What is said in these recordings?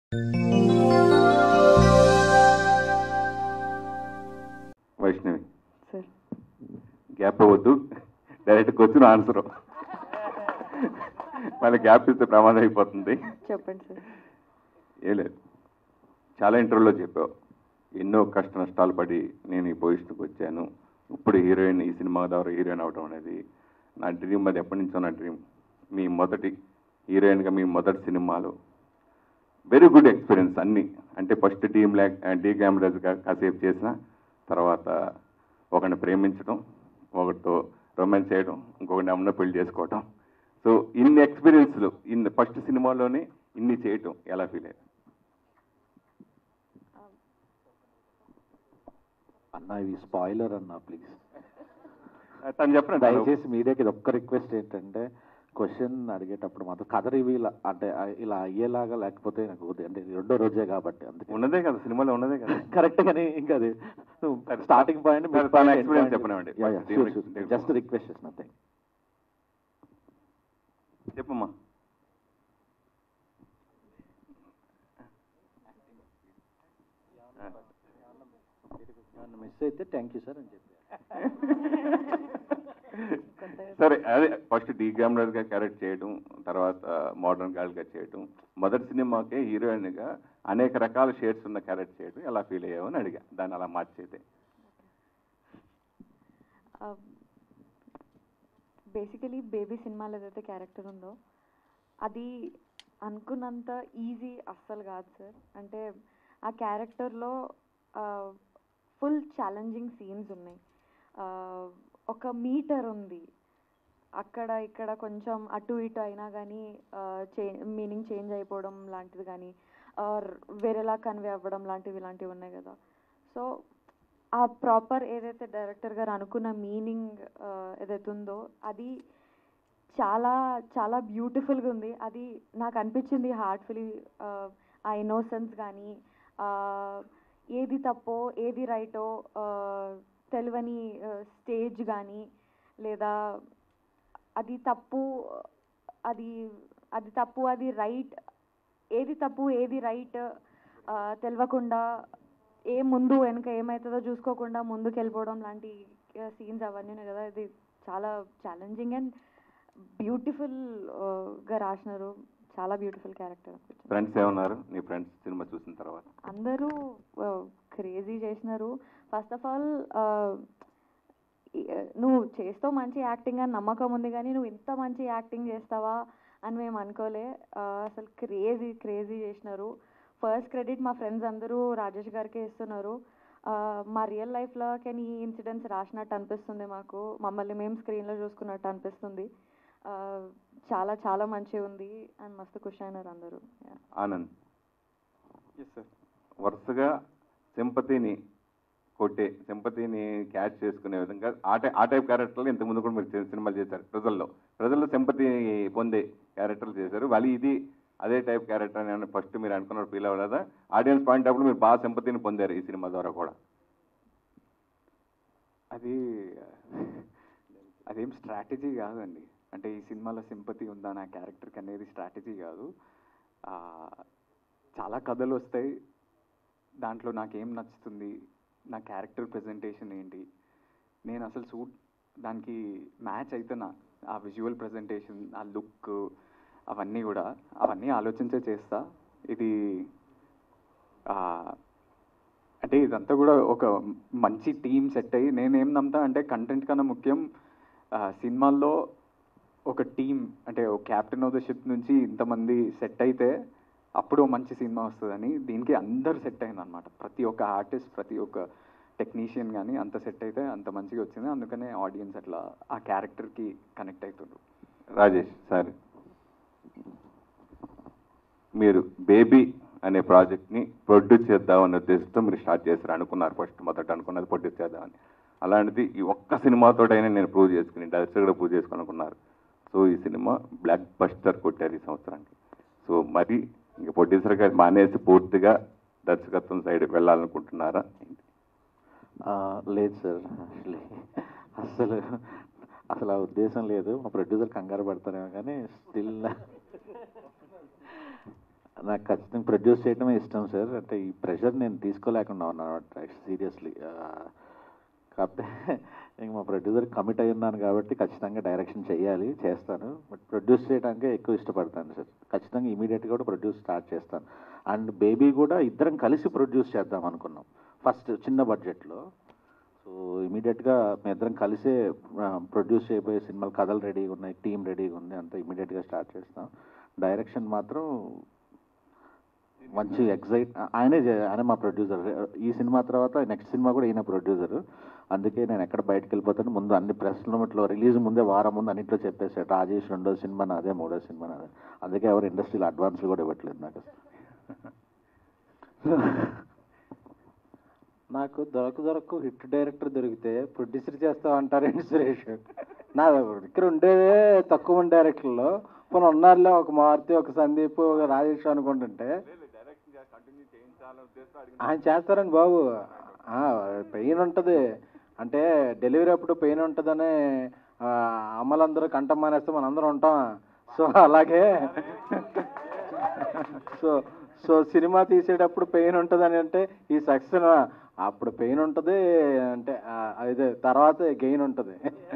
Vaishnavi sir gap అవ్వద్దు direct question answer మళ్ళీ gap ఇస్తే ప్రమాదం అయిపోతుంది చెప్పండి సార్ ఏ లేదు చాలా ఇంటర్వ్యూలో చెప్పావు ఎన్నో కష్ట నష్టాలు పడి నేను ఈ పొజిషన్కి వచ్చాను ఇప్పుడు హీరోయిన్ ఈ సినిమా ద్వారా హీరోయిన్ అవడం అనేది నా డ్రీమ్ అది ఎప్పటి నుంచో నా డ్రీమ్ మీ మొదటి హీరోయిన్గా మీ మొదటి సినిమాలో వెరీ గుడ్ ఎక్స్పీరియన్స్ అన్నీ అంటే ఫస్ట్ టీమ్ ల్యాక్ డీ కెమెరాస్గా కాసేపు చేసిన తర్వాత ఒకరిని ప్రేమించడం ఒకరితో రొమాన్స్ చేయడం ఇంకొకరిని అమ్మను పెళ్లి చేసుకోవడం సో ఇన్ని ఎక్స్పీరియన్స్లు ఇన్ని ఫస్ట్ సినిమాలోనే ఇన్ని చేయటం ఎలా ఫీల్ అయ్యారు అన్న ఇది స్పాయిలర్ అన్న ప్లీజ్ తను చెప్పండి దయచేసి మీ దగ్గర ఒక్క రిక్వెస్ట్ ఏంటంటే క్వశ్చన్ అడిగేటప్పుడు మాత్రం కథ రివీల్ అంటే ఆ ఇలా అయ్యేలాగా లేకపోతే నాకు వద్దు. అంటే ఇది రెండో రోజే కాబట్టి అందుకే ఉన్నదే కదా సినిమాలో ఉన్నదే కదా కరెక్ట్ గానీ ఇంకా అది సరే, స్టార్టింగ్ పాయింట్ సరే, తన experience చెప్పనివ్వండి. దీనికి- జస్ట్ రిక్వెస్ట్ చేసిన నథింగ్ చెప్పమ్మా మిస్ అయితే థ్యాంక్ యూ సార్ అని చెప్పి సరే అదే ఫస్ట్ డీ గ్రామర్ గా క్యారెక్ట్ చేయడం తర్వాత మోడర్న్ గర్ల్ గా చేయడం మొదటి సినిమాకే హీరోయిన్ గా అనేక రకాల షేడ్స్ ఉన్న క్యారెక్ట్ చేయడం ఎలా ఫీల్ అయ్యావు అని అడిగా దాన్ని అలా మార్చేదే బేసికలీ బేబీ సినిమాలో ఏదైతే క్యారెక్టర్ ఉందో అది అనుకున్నంత ఈజీ అస్సలు కాదు సార్ అంటే ఆ క్యారెక్టర్లో ఫుల్ ఛాలెంజింగ్ సీన్స్ ఉన్నాయి ఆ, ఒక మీటర్ ఉంది అక్కడ ఇక్కడ కొంచెం అటు ఇటు అయినా కానీ చే మీనింగ్ చేంజ్ అయిపోవడం లాంటిది కానీ ఆర్ వేరేలా కన్వే అవ్వడం లాంటివి ఇలాంటివి ఉన్నాయి కదా సో ఆ ప్రాపర్ ఏదైతే డైరెక్టర్ గారు అనుకున్న మీనింగ్ ఏదైతే ఉందో అది చాలా చాలా బ్యూటిఫుల్గా ఉంది అది నాకు అనిపించింది హార్ట్ఫుల్లీ ఆ ఇన్నోసెన్స్ కానీ ఏది తప్పో ఏది రైటో తెలియని స్టేజ్ కానీ లేదా అది తప్పు అది అది తప్పు అది రైట్ ఏది తప్పు ఏది రైట్ తెలియకుండా ఏ ముందు వెనుక ఏమవుతుందో చూసుకోకుండా ముందుకు వెళ్ళిపోవడం లాంటి సీన్స్ అవన్నీ ఉన్నాయి కదా ఇది చాలా ఛాలెంజింగ్ అండ్ బ్యూటిఫుల్గా రాసినారు చాలా బ్యూటిఫుల్ క్యారెక్టర్ అనిపించింది ఫ్రెండ్స్ ఏమన్నారు నీ ఫ్రెండ్స్ సినిమా చూసిన తర్వాత అందరూ క్రేజీ చేసినారు ఫస్ట్ ఆఫ్ ఆల్ నువ్వు చేస్తావు మంచి యాక్టింగ్ అని నమ్మకం ఉంది కానీ నువ్వు ఇంత మంచి యాక్టింగ్ చేస్తావా అని మేము అనుకోలే ఆ, అసలు క్రేజీ క్రేజీ చేసినారు ఫస్ట్ క్రెడిట్ మా ఫ్రెండ్స్ అందరూ రాజేష్ గారికే ఇస్తున్నారు ఆ, మా రియల్ లైఫ్లో కానీ ఈ ఇన్సిడెంట్స్ రాసినట్టు అనిపిస్తుంది మాకు మమ్మల్ని మేము స్క్రీన్లో చూసుకున్నట్టు అనిపిస్తుంది ఆ, చాలా చాలా మంచిగా ఉంది అండ్ మస్తు ఖుషి అయినారు అందరూ Yeah. ఆనంద్ వరుసగా సింపతిని కొట్టే సింపతిని క్యాచ్ చేసుకునే విధంగా ఆ టై ఆ టైప్ క్యారెక్టర్లు ఇంతకుముందు కూడా మీరు సి- సినిమాలు చేశారు ప్రజల్లో ప్రజల్లో సింపతి పొందే క్యారెక్టర్లు చేశారు వాళ్ళు ఇది అదే టైప్ క్యారెక్టర్ అని ఫస్ట్ మీరు అనుకున్నారు ఫీల్ అవ్వలేదా ఆడియన్స్ పాయింట్ అప్పుడు మీరు బాగా సింపతిని పొందారు ఈ సినిమా ద్వారా కూడా అది అదేం స్ట్రాటజీ కాదండి అంటే ఈ సినిమాలో సింపతి ఉందా నా క్యారెక్టర్కి అనేది స్ట్రాటజీ కాదు ఆ, చాలా కథలు వస్తాయి దాంట్లో నాకేం నచ్చుతుంది నా క్యారెక్టర్ ప్రజెంటేషన్ ఏంటి నేను అసలు సూట్ దానికి మ్యాచ్ అవుతున్నా ఆ విజువల్ ప్రజెంటేషన్ ఆ లుక్ అవన్నీ కూడా అవన్నీ ఆలోచించే చేస్తా ఇది ఆ, అంటే ఇదంతా కూడా ఒక మంచి టీం సెట్ అయ్యి నేనేం నమ్ముతా అంటే కంటెంట్ కన్నా ముఖ్యం ఆ, సినిమాల్లో ఒక టీం అంటే ఒక క్యాప్టెన్ ఆఫ్ ద షిప్ నుంచి ఇంతమంది సెట్ అయితే అప్పుడు ఓ మంచి సినిమా వస్తుందని దీనికి అందరు సెట్ అయింది అనమాట ప్రతి ఒక్క ఆర్టిస్ట్ ప్రతి ఒక్క టెక్నీషియన్ కానీ అంత సెట్ అయితే అంత మంచిగా వచ్చింది అందుకనే ఆడియన్స్ అట్లా ఆ క్యారెక్టర్కి కనెక్ట్ అవుతుండ్రు రాజేష్ సార్ మీరు బేబీ అనే ప్రాజెక్ట్ని ప్రొడ్యూస్ చేద్దామనే ఉద్దేశంతో మీరు స్టార్ట్ చేశారు అనుకున్నారు ఫస్ట్ మొదట అనుకున్నది ప్రొడ్యూస్ చేద్దామని అలాంటిది ఈ ఒక్క సినిమాతోటైనా నేను ప్రూవ్ చేసుకుని డైరెక్టర్ కూడా ప్రూవ్ చేసుకుని అనుకున్నారు సో ఈ సినిమా బ్లాక్ బస్టర్ కొట్టారు ఈ సంవత్సరానికి సో మరి ఇంక ప్రొడ్యూసర్గా మానేసి పూర్తిగా దర్శకత్వం సైడ్ వెళ్ళాలనుకుంటున్నారా ఆ, లేదు సార్ యాక్చువల్లీ అసలు అసలు ఆ ఉద్దేశం లేదు మా ప్రొడ్యూసర్ కంగారు పడతారేమో కానీ స్టిల్ నాకు ఖచ్చితంగా ప్రొడ్యూస్ చేయడమే ఇష్టం సార్ అంటే ఈ ప్రెషర్ నేను తీసుకోలేకుండా ఉన్నాను సీరియస్లీ కాకపోతే ఇంక మా ప్రొడ్యూసర్ కమిట్ అయి ఉన్నాను కాబట్టి ఖచ్చితంగా డైరెక్షన్ చేయాలి చేస్తాను బట్ ప్రొడ్యూస్ చేయడానికే ఎక్కువ ఇష్టపడతాను సార్ ఖచ్చితంగా ఇమీడియట్గా కూడా ప్రొడ్యూస్ స్టార్ట్ చేస్తాను అండ్ బేబీ కూడా ఇద్దరం కలిసి ప్రొడ్యూస్ చేద్దాం అనుకున్నాం ఫస్ట్ చిన్న బడ్జెట్లో సో ఇమీడియట్గా మేము ఇద్దరం కలిసే ప్రొడ్యూస్ చేయబోయే సినిమాలు కథలు రెడీగా ఉన్నాయి టీం రెడీగా ఉంది అంతా ఇమీడియట్గా స్టార్ట్ చేస్తాం డైరెక్షన్ మాత్రం మంచి ఎగ్జైట్ ఆయనే చే- ఆయన మా ప్రొడ్యూసర్ ఈ సినిమా తర్వాత నెక్స్ట్ సినిమా కూడా ఈయన ప్రొడ్యూసర్ అందుకే నేను ఎక్కడ బయటకు వెళ్ళిపోతాను ముందు అన్ని ప్రెస్ నోట్లో రిలీజ్ ముందే వారం ముందు అన్నింటిలో చెప్పేసాడు రాజేష్ రెండో సినిమా నాదే మూడో సినిమా నాదే అందుకే ఎవరు ఇండస్ట్రీలో అడ్వాన్స్ కూడా ఇవ్వట్లేదు నాకు నాకు దొరక దొరకు హిట్ డైరెక్టర్ దొరికితే ప్రొడ్యూసర్ చేస్తావు అంటారేంటి సురేష్ నా దగ్గర ఉండేదే తక్కువ మంది డైరెక్టర్లో పోనీ ఉన్నారులే ఒక మారుతి ఒక సందీప్ ఒక రాజేష్ అనుకుంటుంటే ఆయన చేస్తారండి బాబు పెయిన్ ఉంటుంది అంటే డెలివరీ అప్పుడు పెయిన్ ఉంటుందని ఆ, అమ్మలందరూ కంఠం మానేస్తే మనం అందరం ఉంటాం సో అలాగే సో సో సినిమా తీసేటప్పుడు పెయిన్ ఉంటుందని అంటే ఈ సక్సెస్ అప్పుడు పెయిన్ ఉంటుంది అంటే ఆ, అదే తర్వాత గెయిన్ ఉంటుంది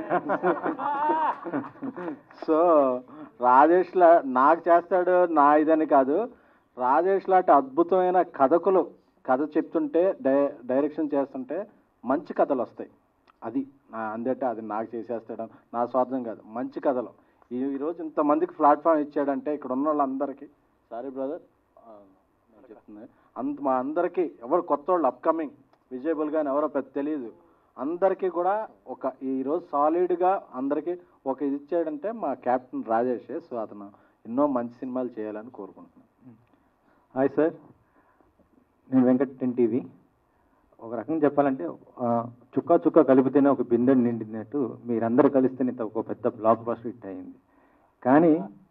సో రాజేష్ లా నాకు చేస్తాడు నా ఇదని కాదు రాజేష్ లాంటి అద్భుతమైన కథకులు కథ చెప్తుంటే డై డైరెక్షన్ చేస్తుంటే మంచి కథలు వస్తాయి అది నా అందటే అది నాకు చేసేస్తాడు నా స్వార్థం కాదు మంచి కథలు ఈ ఈరోజు ఇంతమందికి ప్లాట్ఫామ్ ఇచ్చాడంటే ఇక్కడ ఉన్న వాళ్ళందరికీ సారీ బ్రదర్ నేను చెప్తుంది అంత మా అందరికీ ఎవరు కొత్త వాళ్ళు అప్కమింగ్ విజయబుల్ కానీ ఎవరో పెద్ద తెలియదు అందరికీ కూడా ఒక ఈరోజు సాలిడ్గా అందరికీ ఒక ఇది ఇచ్చాడంటే మా కెప్టెన్ రాజేషే సో అతను ఎన్నో మంచి సినిమాలు చేయాలని కోరుకుంటున్నాను హాయ్ సార్ నేను వెంకట్ టెన్ టీవీ ఒక రకంగా చెప్పాలంటే ఆ, చుక్క చుక్క కలిపితేనే ఒక బిందె నిండినట్టు మీరందరూ కలిస్తేనే ఇంత ఒక పెద్ద బ్లాక్ బస్టర్ హిట్ అయింది కానీ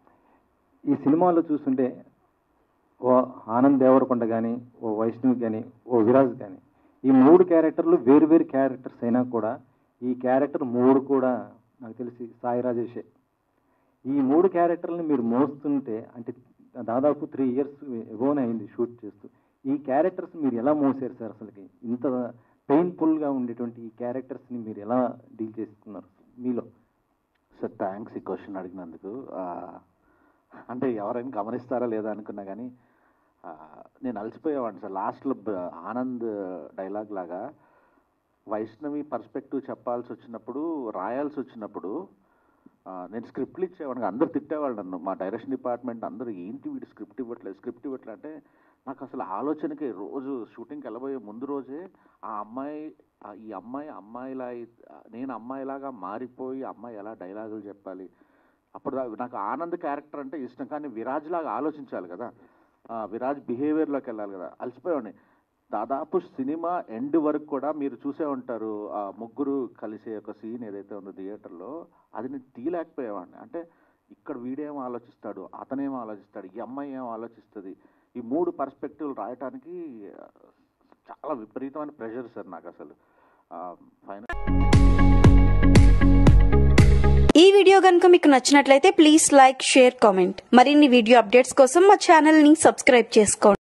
ఈ సినిమాలో చూస్తుంటే ఓ ఆనంద్ దేవరకొండ కానీ ఓ వైష్ణవి కానీ ఓ విరాజ్ కానీ ఈ మూడు క్యారెక్టర్లు వేరు వేరు క్యారెక్టర్స్ అయినా కూడా ఈ క్యారెక్టర్ మూడు కూడా నాకు తెలిసి సాయి రాజేషే ఈ మూడు క్యారెక్టర్ని మీరు మోస్తుంటే అంటే దాదాపు త్రీ ఇయర్స్ ఎబోన్ అయింది షూట్ చేస్తూ ఈ క్యారెక్టర్స్ మీరు ఎలా మోసారు సార్ అసలుకి ఇంత పెయిన్ఫుల్గా ఉండేటువంటి ఈ క్యారెక్టర్స్ని మీరు ఎలా డీల్ చేస్తున్నారు మీలో సార్ థ్యాంక్స్ ఈ క్వశ్చన్ అడిగినందుకు ఆ, అంటే ఎవరైనా గమనిస్తారా లేదా అనుకున్నా కానీ ఆ, నేను అలసిపోయేవాడిని సార్ లాస్ట్లో బ- ఆనంద్ డైలాగ్ లాగా వైష్ణవి పర్స్పెక్టివ్ చెప్పాల్సి వచ్చినప్పుడు రాయాల్సి వచ్చినప్పుడు ఆ, నేను స్క్రిప్ట్లు ఇచ్చేవాడిని అందరు తిట్టేవాళ్ళు నన్ను మా డైరెక్షన్ డిపార్ట్మెంట్ అందరూ ఏంటి వీడు స్క్రిప్ట్ ఇవ్వట్లేదు స్క్రిప్ట్ ఇవ్వట్లేదు అంటే నాకు అసలు ఆలోచనకి రోజు షూటింగ్కి వెళ్ళబోయే ముందు రోజే ఆ అమ్మాయి ఆ ఈ అమ్మాయి అమ్మాయిలా అయి- నేను అమ్మాయిలాగా మారిపోయి అమ్మాయి ఎలా డైలాగులు చెప్పాలి అప్పుడు దా- నాకు ఆనంద్ క్యారెక్టర్ అంటే ఇష్టం కానీ విరాజ్ లాగా ఆలోచించాలి కదా ఆ, విరాజ్ బిహేవియర్లోకి వెళ్ళాలి కదా అలసిపోయాడిని దాదాపు సినిమా ఎండ్ వరకు కూడా మీరు చూసే ఉంటారు ఆ ముగ్గురు కలిసే ఒక సీన్ ఏదైతే ఉందో థియేటర్లో అది నేను తీయలేకపోయేవాడిని అంటే ఇక్కడ వీడేం ఆలోచిస్తాడు అతనేం ఆలోచిస్తాడు ఈ అమ్మాయి ఏం ఆలోచిస్తుంది ఈ మూడు పర్స్పెక్టివ్లు రాయటానికి ఆ, చాలా విపరీతమైన ప్రెషర్ సార్ నాకు అసలు ఫైనల్ ఈ వీడియో కనుక మీకు నచ్చినట్లయితే ప్లీజ్ లైక్ షేర్ కామెంట్ మరిన్ని వీడియో అప్డేట్స్ కోసం మా ఛానల్ ని సబ్స్క్రైబ్ చేసుకోండి